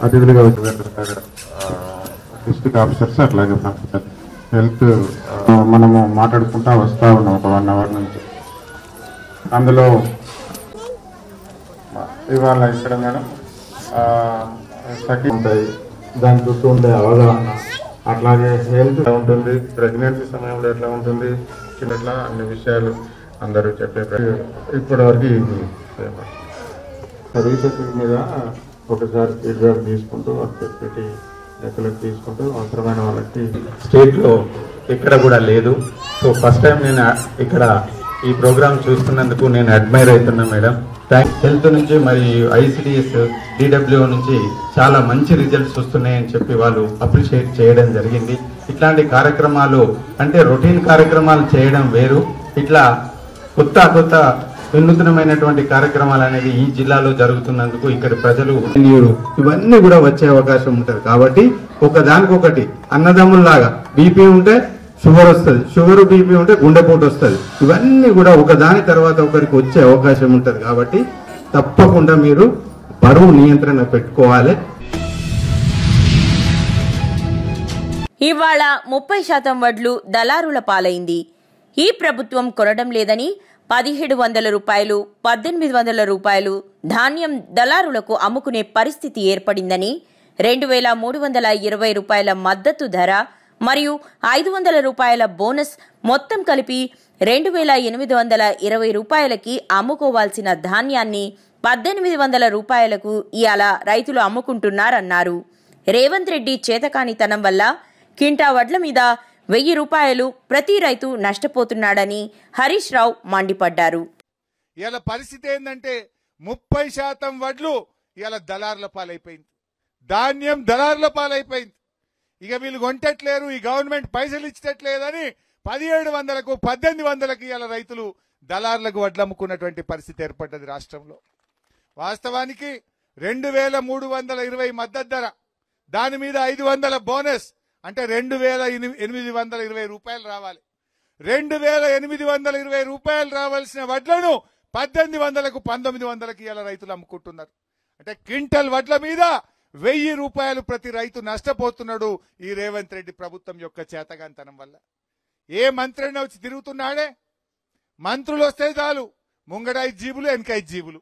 అతిథులుగా వచ్చిన డిస్ట్రిక్ట్ ఆఫీసర్స్ అట్లాగే హెల్త్ మనము మాట్లాడుకుంటా వస్తూ ఉన్నాం ఒక వన్ అవర్ నుంచి అందులో ఇవాళ ఇక్కడ మేడం సఖీ ఉంటాయి దాని చుట్టూ ఉండే అవగాహన అట్లాగే హెల్త్ ఎలా ఉంటుంది ప్రెగ్నెన్సీ సమయంలో ఎట్లా ఉంటుంది చిన్న ఎట్లా అన్ని విషయాలు అందరూ చెప్పే ప్ర- ఇప్పటివరకు ఇది రీసెర్చ్ మీద ఒకసారి ఫీడ్బ్యాక్ తీసుకుంటూ పెట్టి లెక్కలకు తీసుకుంటూ అవసరమైన వాళ్ళకి స్టేట్లో ఎక్కడ కూడా లేదు సో ఫస్ట్ టైం నేను ఇక్కడ ఈ ప్రోగ్రామ్ చూస్తున్నందుకు నేను అడ్మైర్ అవుతున్నా మేడం థ్యాంక్ హెల్త్ నుంచి మరి ఐసిడిఎస్ డిడబ్ల్యూ నుంచి చాలా మంచి రిజల్ట్స్ వస్తున్నాయని చెప్పి వాళ్ళు అప్రిషియేట్ చేయడం జరిగింది ఇట్లాంటి కార్యక్రమాలు అంటే రొటీన్ కార్యక్రమాలు చేయడం వేరు ఇట్లా కొత్త కొత్త వినూత్నమైనటువంటి కార్యక్రమాలు అనేది ఈ జిల్లాలో జరుగుతున్నందుకు ఇక్కడ ప్రజలు నీరు ఇవన్నీ కూడా వచ్చే అవకాశం ఉంటుంది కాబట్టి ఒక దానికొకటి అన్నదమ్ముల్లాగా బీపీ ఉంటే షుగర్ వస్తుంది షుగర్ బీపీ ఉంటే గుండెపోటు వస్తుంది ఇవన్నీ కూడా ఒక దాని తర్వాత ఒకరికి వచ్చే అవకాశం ఉంటుంది కాబట్టి తప్పకుండా మీరు బరువు నియంత్రణ పెట్టుకోవాలి ఇవాళ ముప్పై శాతం వడ్లు దళారుల పాలైంది ఈ ప్రభుత్వం కొనడం లేదని పదిహేడు వందల రూపాయలు పద్దెనిమిది వందల రూపాయలు ధాన్యం దళారులకు అమ్ముకునే పరిస్థితి ఏర్పడిందని రెండు వేల మూడు వందల ఇరవై రూపాయల మద్దతు ధర మరియు ఐదు వందల రూపాయల బోనస్ మొత్తం కలిపి రెండు వేల ఎనిమిది వందల ఇరవై రూపాయలకి అమ్ముకోవాల్సిన ధాన్యాన్ని పద్దెనిమిది వందల రూపాయలకు ఇవాళ రైతులు అమ్ముకుంటున్నారన్నారు రేవంత్ రెడ్డి చేతకానితనం వల్ల కింటా వడ్ల మీద వెయ్యి రూపాయలు ప్రతి రైతు నష్టపోతున్నాడని హరీష్ రావు మండిపడ్డారు ఇలా పరిస్థితి ఏంటంటే ముప్పై శాతం వడ్లు ఇలా దళారుల పాలైపోయింది ధాన్యం దళారుల పాలైపోయింది ఇక వీళ్ళు కొంటట్లేరు ఈ గవర్నమెంట్ పైసలు ఇచ్చట్లేదని పదిహేడు వందలకు పద్దెనిమిది వందలకు ఇలా రైతులు దళారులకు వడ్లు అమ్ముకున్నటువంటి పరిస్థితి ఏర్పడ్డది రాష్ట్రంలో వాస్తవానికి రెండు వేల మూడు వందల ఇరవై మద్దతు ధర దాని మీద ఐదు వందల బోనస్ అంటే రెండు వేల ఎని- ఎనిమిది వందల ఇరవై రూపాయలు రావాలి రెండు వేల ఎనిమిది వందల ఇరవై రూపాయలు రావాల్సిన వడ్లను పద్దెనిమిది వందలకు పంతొమ్మిది వందలకి ఇలా రైతులు అమ్ముకుంటున్నారు అంటే క్వింటల్ వడ్ల మీద వెయ్యి రూపాయలు ప్రతి రైతు నష్టపోతున్నాడు ఈ రేవంత్ రెడ్డి ప్రభుత్వం యొక్క చేతగాంతనం వల్ల ఏ మంత్రి అయినా వచ్చి తిరుగుతున్నాడే మంత్రులు వస్తే చాలు ముంగడాయి జీబులు వెనకాయి జీబులు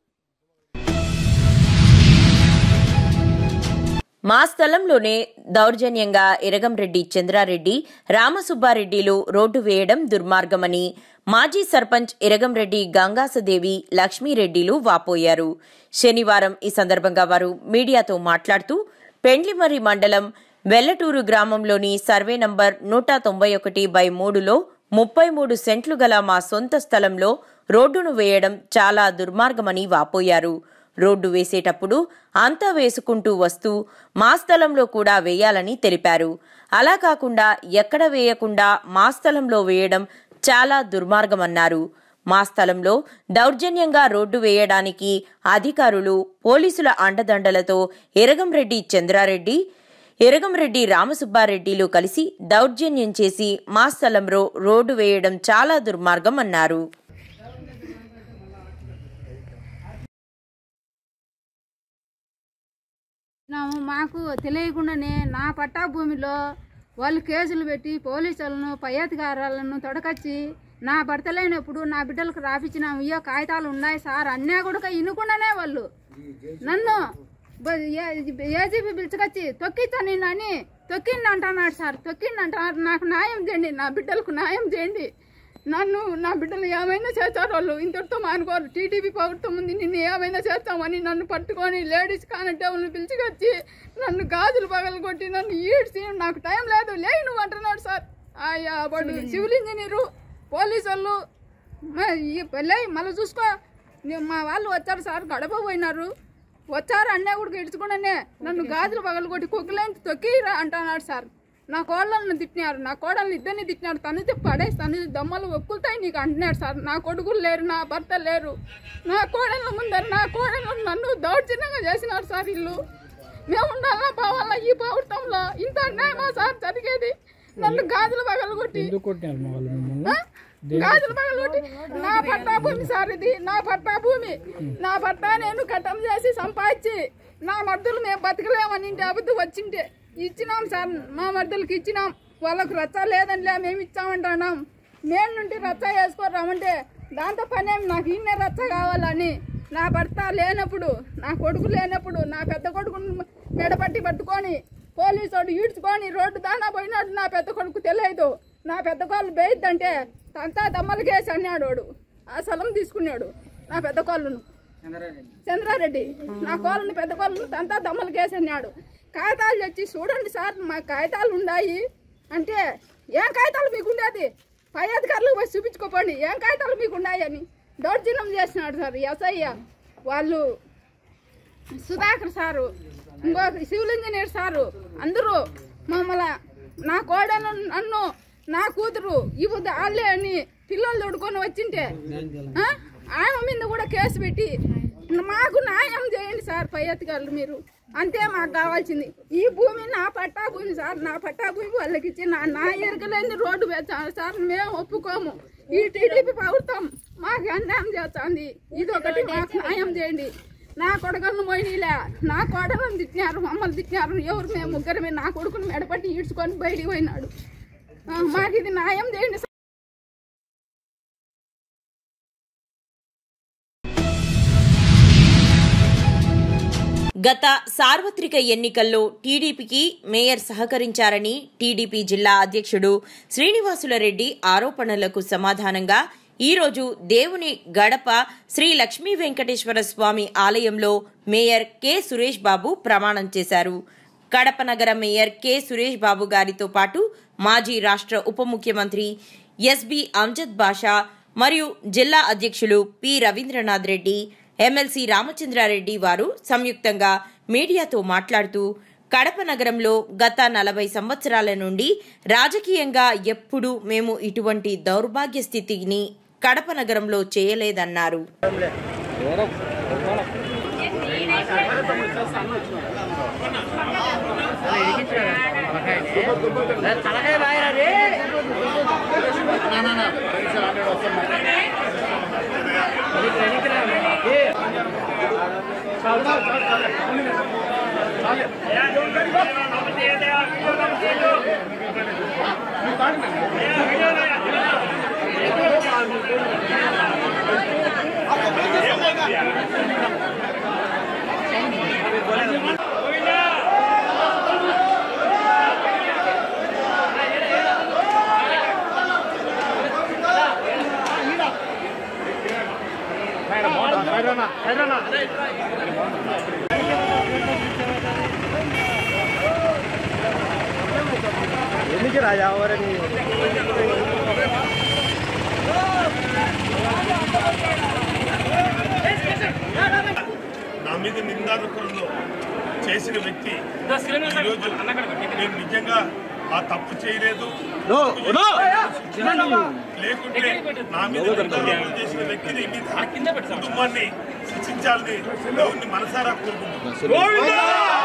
మా స్థలంలోనే దౌర్జన్యంగా ఇరగంరెడ్డి చంద్రారెడ్డి రామసుబ్బారెడ్డిలు రోడ్డు వేయడం దుర్మార్గమని మాజీ సర్పంచ్ ఇరగంరెడ్డి గంగాసదేవి లక్ష్మీరెడ్డిలు వాపోయారు శనివారం ఈ సందర్భంగా వారు మీడియాతో మాట్లాడుతూ పెండ్లిమర్రి మండలం వెల్లటూరు గ్రామంలోని సర్వే నంబర్ నూట తొంభై ఒకటి బై మూడులో ముప్పై మూడు సెంట్లు గల మా సొంత స్థలంలో రోడ్డును వేయడం చాలా దుర్మార్గమని వాపోయారు రోడ్డు వేసేటప్పుడు అంతా వేసుకుంటూ వస్తూ మా స్థలంలో కూడా వేయాలని తెలిపారు అలా కాకుండా ఎక్కడ వేయకుండా మా స్థలంలో వేయడం చాలా దుర్మార్గమన్నారు మా స్థలంలో దౌర్జన్యంగా రోడ్డు వేయడానికి అధికారులు పోలీసుల అండదండలతో ఎరగంరెడ్డి చంద్రారెడ్డి ఎరగంరెడ్డి రామసుబ్బారెడ్డిలు కలిసి దౌర్జన్యం చేసి మా స్థలంలో రోడ్డు వేయడం చాలా దుర్మార్గం అన్నారు నా- మాకు తెలియకుండానే నా పట్టా భూమిలో వాళ్ళు కేసులు పెట్టి పోలీసులను పై అధికారులను తొడకచ్చి నా భర్త లేనప్పుడు నా బిడ్డలకు రాపించిన ఇయ్యో కాగితాలు ఉన్నాయి సార్ అన్నా కూడా ఇనుకుండానే వాళ్ళు నన్ను బ- ఏ- ఏజీపీ పిలుచుకొచ్చి తొక్కిచ్చా నేను అని తొక్కిండి అంటున్నాడు సార్ తొక్కిండి అంటున్నారు నాకు న్యాయం చేయండి నా బిడ్డలకు న్యాయం చేయండి నన్ను నా బిడ్డలు ఏమైనా చేస్తారు వాళ్ళు ఇంతటితో మానుకోరు టీడీపీ ప్రభుత్వం ఉంది నిన్ను ఏమైనా చేస్తామని నన్ను పట్టుకొని లేడీస్ కానిటేబుల్ని పిలిచికొచ్చి నన్ను గాజులు పగలు కొట్టి నన్ను ఈడ్చి నాకు టైం లేదు లే నువ్వు అంటున్నాడు సార్ ఆయా వాడు సివిల్ ఇంజనీరు పోలీసు వాళ్ళు మ- ఈ పెళ్ళై మళ్ళీ చూసుకో నీ- మా వాళ్ళు వచ్చారు సార్ గడప పోయినారు వచ్చారు అన్నా కూడా ఇడుచుకున్నానే నన్ను గాజులు పగలు కొట్టి కుక్కలేంచి తొక్కిరా అంటున్నాడు సార్ నా కోడలను తిట్టినారు నా కోడల్ని ఇద్దరిని తిట్టినారు తను పడేసి తను దమ్మలు ఒక్కుతాయి నీకు అంటున్నాడు సార్ నా కొడుకులు లేరు నా భర్త లేరు నా కోడళ్ళ ముందర నా కోడలు నన్ను దౌర్జన్యంగా చేసినారు సార్ ఇల్లు మేము ఉండాలా పోవాలా ఈ ప్రభుత్వంలో ఇంత అన్యాయమా సార్ జరిగేది నన్ను గాజులు పగలు కొట్టి ఎందుకు కొట్టారు మా వాళ్ళు మిమ్మల్ని గాజులు పగలు కొట్టి నా పట్టా భూమి సార్ ఇది నా పట్టా భూమి నా పట్టా నేను కట్టం చేసి సంపాదించి నా మర్దులు మేము బతకలేమని ఇంటి అబద్ధం వచ్చింటే ఇచ్చినాం సార్ మా మర్దులకి ఇచ్చినాం వాళ్ళకు రచ్చ లేదంలే మేము ఇచ్చామంటున్నాం మేము నుండి రచ్చ వేసుకోరామంటే దాంతో పనేం నాకు ఇన్నే రచ్చ కావాలని నా భర్త లేనప్పుడు నా కొడుకు లేనప్పుడు నా పెద్ద కొడుకుని మెడపట్టి పట్టుకొని పోలీసు వాడు ఈడ్చుకొని రోడ్డు దానా పోయినాడు నా పెద్ద కొడుకు తెలియదు నా పెద్ద కోళ్ళు బేయిద్దంటే తంతా దమ్మలకేసి అన్నాడు వాడు ఆ స్థలం తీసుకున్నాడు నా పెద్ద కోళ్ళను చంద్రారెడ్డి నా కోళ్ళని పెద్ద కోళ్ళను తంతా దమ్మలకేసి అన్నాడు కాగితాలు తెచ్చి చూడండి సార్ మా కాగితాలు ఉన్నాయి అంటే ఏం కాగితాలు మీకు ఉండేది పై అధికారులకు పోయి చూపించుకోపోండి ఏం కాగితాలు మీకు ఉన్నాయని దౌర్జన్యం చేసినాడు సార్ ఎస్ఐ వాళ్ళు సుధాకర్ సారు ఇంకొక సివిల్ ఇంజనీర్ సారు అందరూ మమ్మల్ని నా కోడను నన్ను నా కూతురు ఇవ్వ వాళ్ళే అని పిల్లలు తోడుకొని వచ్చింటే ఆ? ఆమె మీద కూడా కేసు పెట్టి మాకు న్యాయం చేయండి సార్ పై అధికారులు మీరు అంతే మాకు కావాల్సింది ఈ భూమి నా పట్టా భూమి సార్ నా పట్టా భూమి వాళ్ళకి ఇచ్చి నా నా ఎరకలేని రోడ్డు వేస్తాను సార్ మేము ఒప్పుకోము ఈ టీడీపీ ప్రభుత్వం మాకు అన్యాయం చేస్తుంది ఇది ఒకటి మాకు న్యాయం చేయండి నా కొడుకులను పోయినీలే నా కోడలను తిట్టినారు మమ్మల్ని తిట్టినారు ఎవరు మేము ముగ్గురమే నా కొడుకుని మెడపట్టి ఈడ్చుకొని బయటికి పోయినాడు ఆ, మాకు ఇది న్యాయం చేయండి సార్. గత సార్వత్రిక ఎన్నికల్లో టీడీపీకి మేయర్ సహకరించారని టీడీపీ జిల్లా అధ్యక్షుడు శ్రీనివాసుల రెడ్డి ఆరోపణలకు సమాధానంగా ఈరోజు దేవుని గడప శ్రీ లక్ష్మీ వెంకటేశ్వర స్వామి ఆలయంలో మేయర్ కె సురేష్ బాబు ప్రమాణం చేశారు కడప నగర మేయర్ కె సురేష్ బాబు గారితో పాటు మాజీ రాష్ట్ర ఉప ముఖ్యమంత్రి ఎస్బి అంజద్ బాషా మరియు జిల్లా అధ్యక్షులు పి రవీంద్రనాథ్ రెడ్డి ఎమ్మెల్సీ రామచంద్రారెడ్డి వారు సంయుక్తంగా మీడియాతో మాట్లాడుతూ కడప నగరంలో గత నలభై సంవత్సరాల నుండి రాజకీయంగా ఎప్పుడూ మేము ఇటువంటి దౌర్భాగ్య స్థితిని కడప నగరంలో చేయలేదన్నారు ఎన్నికి రాజా ఎవరని నా మీద నిందారోపణలు చేసిన వ్యక్తి ఈరోజు నేను నిజంగా ఆ తప్పు చేయలేదు లేకుంటే నా మీద నిందారోపణలు చేసిన వ్యక్తిని మీద కుటుంబాన్ని శిక్షించాలని దేవుణ్ణి మనసారా కోరుకుంటున్నాను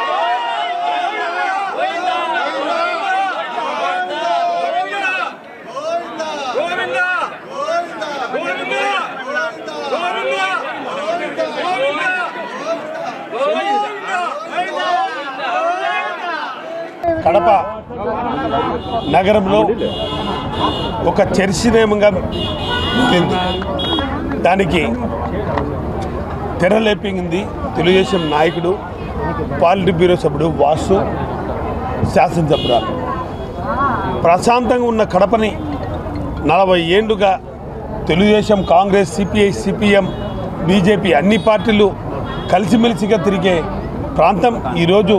కడప నగరంలో ఒక చర్చినేమంగా మిగిలింది దానికి తెరలేపింది తెలుగుదేశం నాయకుడు పాలిటీ బ్యూరో సభ్యుడు వాసు శాసనసభ్యురాలు ప్రశాంతంగా ఉన్న కడపని నలభై ఏళ్లుగా Telugu Desam Congress CPI CPM BJP అన్ని పార్టీలు కలిసిమెలిసిగా తిరిగే ప్రాంతం ఈరోజు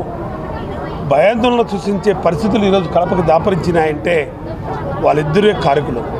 భయాందోళన సృష్టించే పరిస్థితులు ఈరోజు కడపకు దాపరించినాయంటే వాళ్ళిద్దరే కారకులు